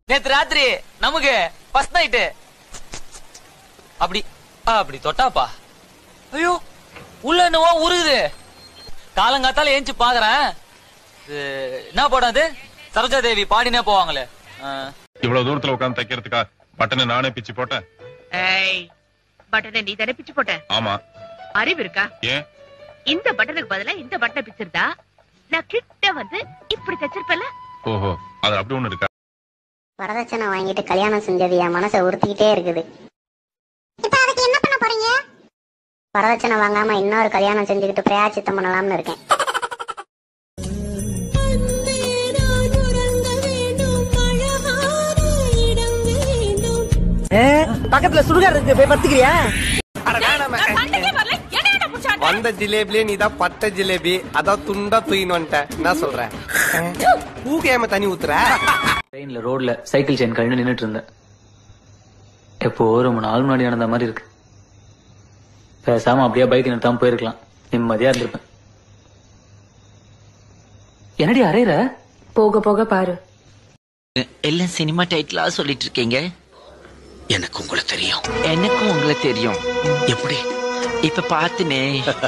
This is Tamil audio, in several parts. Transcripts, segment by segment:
நேத்து ராத்திரி நமக்கு ஃபர்ஸ்ட் நைட்டு அப்படி ஆ, அப்படி தொட்டாப்பா ஐயோ உள்ள என்னவோ உருகுது காலங்காத்தால ஏஞ்சி பாக்குறேன் இது, என்ன படம் அது சரோஜா தேவி பாடினே போவாங்களே ஆ. இவ்வளவு தூரத்துல உட்கார்ந்து தைக்கிறதுக்கா பட்டனை நானே பிச்சு போட்டேன் ஏய் பட்டனை நீ தானே பிச்சு போட்ட ஆமா அறிவு இருக்கா ஏன் இந்த பட்டனுக்கு பதிலா இந்த பட்டனை பிச்சிருந்தா நான் கிட்ட வந்து இப்படி தச்சிருப்பேன்ல ஓஹோ அது அப்படி ஒண்ணு இருக்கா வரதட்சணை வாங்கிட்டு கல்யாணம் செஞ்சது என் மனசை உறுத்திக்கிட்டே இருக்குது இப்போ அதுக்கு என்ன பண்ண போறீங்க வரதட்சணை வாங்காம இன்னொரு கல்யாணம் செஞ்சுக்கிட்டு பிரயாச்சித்தம் பண்ணலாம்னு இருக்கேன் பக்கத்துல சுடுகாடு இருக்கு போய் பத்துக்கிறியா வந்த ஜிலேபிலே நீ தான் பட்ட ஜிலேபி அதான் துண்டா தூயின்னு வந்துட்டேன் என்ன சொல்ற பூகையாம தண்ணி ஊத்துற ட்ரெயின்ல ரோட்ல சைக்கிள் செயின் கழிந்து நின்னுட்டு இருந்தேன் எப்போ ரொம்ப நாள் முன்னாடி நடந்த மாதிரி இருக்கு பேசாம அப்படியே பைக் நிறுத்தாம போயிருக்கலாம் நிம்மதியா இருந்திருப்பேன் என்னடி அரையிற போக போக பாரு எல்லாம் சினிமா டைட்டிலா சொல்லிட்டு இருக்கீங்க எனக்கு உங்களை தெரியும் எனக்கும் உங்களை தெரியும் எப்படி இப்ப பாத்துனே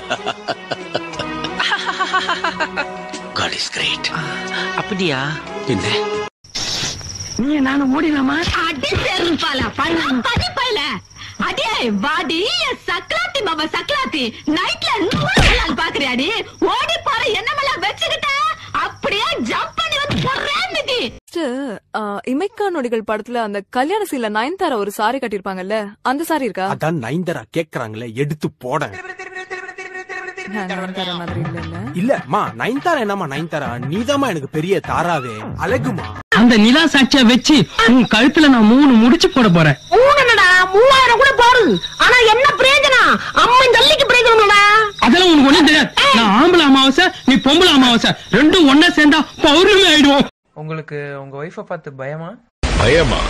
காட் இஸ் கிரேட் அப்படியா என்ன நீ நானும் ஓடினாமா அடி செருப்பால பதி பைல அடியே வாடி சக்கலாத்தி மாமா சக்கலாத்தி நைட்ல நூறு பாக்குறியாடி ஓடி போற என்னமெல்லாம் வச்சுக்கிட்ட அப்படியே ஜம்ப் பண்ணி வந்து போறேன் மிதி இமைக்கா நொடிகள் படத்துல அந்த கல்யாண சீல நயன்தாரா ஒரு சாரி கட்டிருப்பாங்கல்ல அந்த சாரி இருக்கா அதான் நைந்தரா கேக்குறாங்களே எடுத்து போட நான் நயன்தாரா மாதிரி இல்ல இல்ல இல்லம்மா நைன்தாரா என்னம்மா நைன்தாரா நீதாம்மா எனக்கு பெரிய தாராவே அழகுமா அந்த நிலா சாட்சிய வச்சு உன் கழுத்துல நான் மூணு முடிச்சு போட போறேன் மூணுடா மூவாயிரம் கூட போடு ஆனா என்ன பிரயோஜனம் அம்மன் ஜல்லிக்கு பிரயோஜனம்டா அதெல்லாம் உனக்கு ஒண்ணும் தெரியாது நான் ஆம்பளை அமாவாசை நீ பொம்பளை அமாவாசை ரெண்டும் ஒன்னா சேர்ந்தா பௌர்ணமி ஆயிடுவோம் உங்களுக்கு உங்க ஒய்ஃபை பார்த்து பயமா பயமா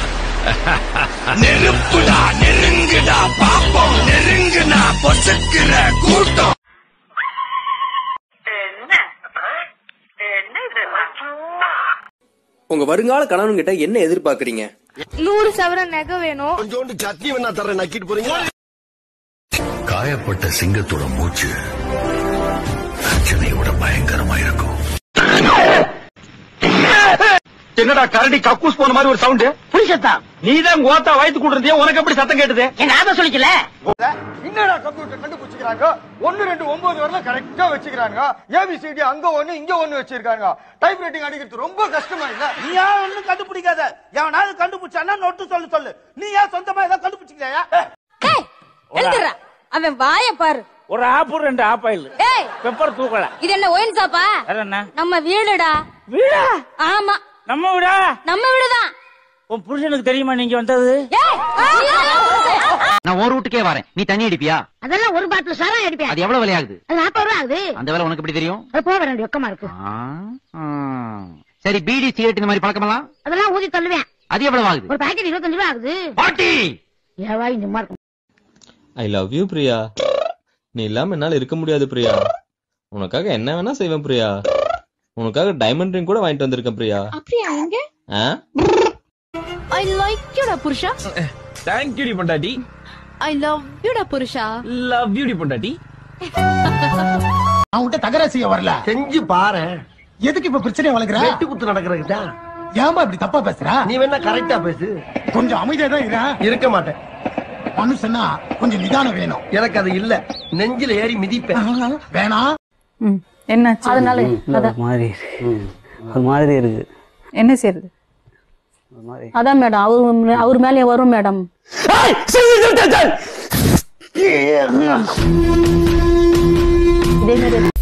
உங்க வருங்கால கணவன் கிட்ட என்ன எதிர்பார்க்கறீங்க நூறு சவரன் நகை வேணும் கொஞ்சோண்டு சட்னி வேணா தர நக்கிட்டு போறீங்க காயப்பட்ட சிங்கத்தோட மூச்சு பிரச்சனையோட பயங்கரமா இருக்கும் என்னடா கரடி கக்கூஸ் போன மாதிரி ஒரு சவுண்ட் புரிசத்தா நீதான் கோத்தா வயித்து கூட்டிருந்தியா உனக்கு எப்படி சத்தம் கேட்டது எங்க ஆபா சொல்லிக்கல என்னடா கம்ப்யூட்டர் கண்டுபிடிச்சிக்கிறாங்க ஒன்னு ரெண்டு ஒன்பது வரல கரெக்டா வச்சுக்கிறாங்க ஏபிசிடி அங்க ஒண்ணு இங்க ஒண்ணு வச்சிருக்காங்க டைப் ரைட்டிங் அடிக்கிறது ரொம்ப கஷ்டமா இல்ல நீ ஏன் ஒண்ணும் கண்டுபிடிக்காத எவனாவது கண்டுபிடிச்சானா நோட்டு சொல்லு சொல்லு நீ ஏன் சொந்தமா ஏதாவது கண்டுபிடிச்சிக்கலையா எழுதுறா அவன் வாய பாரு ஒரு ஆப்பு ரெண்டு ஆப்பாயில் ஏய் பெப்பர் தூக்கல இது என்ன ஒயின் சாப்பா வேற என்ன நம்ம வீடுடா வீடா ஆமா நம்ம வீடா நம்ம வீடுதான் உன் புருஷனுக்கு தெரியுமா நீங்க வந்தது ஏய் நான் ஒரு வீட்டுக்கே வரேன் நீ தண்ணி அடிப்பியா அதெல்லாம் ஒரு பாட்டில் சாரம் அடிப்பேன் அது எவ்வளவு விலையாகுது அது நாற்பது ரூபா ஆகுது அந்த வேலை உனக்கு எப்படி தெரியும் அது போக வேண்டிய வெக்கமா இருக்கு ஆ, ஆ. சரி பீடி சிகரெட் இந்த மாதிரி பழக்கமெல்லாம் அதெல்லாம் ஊதி தள்ளுவேன் அது எவ்வளவு ஆகுது ஒரு பாக்கெட் இருபத்தஞ்சு ரூபா ஆகுது பாட்டி ஏவாய் சும்மா இருக்கும் ஐ லவ் யூ பிரியா நீ இல்லாம என்னால இருக்க முடியாது பிரியா உனக்காக என்ன வேணா செய்வேன் பிரியா உனக்காக டைமண்ட் ரிங் கூட வாங்கிட்டு வந்திருக்கேன் பிரியா அப்படியா எங்க ஆ ஐ லைக் யூடா புருஷா தேங்க் யூ பொண்டாட்டி ஐ லவ் யூடா புருஷா லவ் யூ பொண்டாட்டி அவன்கிட்ட தகராறு செய்ய வரல செஞ்சு பாரு எதுக்கு இப்ப பிரச்சனை வளர்க்குற வெட்டு குத்து நடக்கிறதுக்கு ஏமா இப்படி தப்பா பேசுற நீ வேணா கரெக்டா பேசு கொஞ்சம் அமைதியா தான் இரு இருக்க மாட்டேன் மனுஷனா கொஞ்சம் நிதானம் வேணும் எனக்கு அது இல்ல நெஞ்சில ஏறி மிதிப்பேன் வேணாம் என்னாச்சு அதனால ஒரு மாதிரி ஒரு மாதிரி இருக்கு என்ன செய்யறது அதான் மேடம் அவரு அவர் மேலே வரும் மேடம் இதே மாதிரி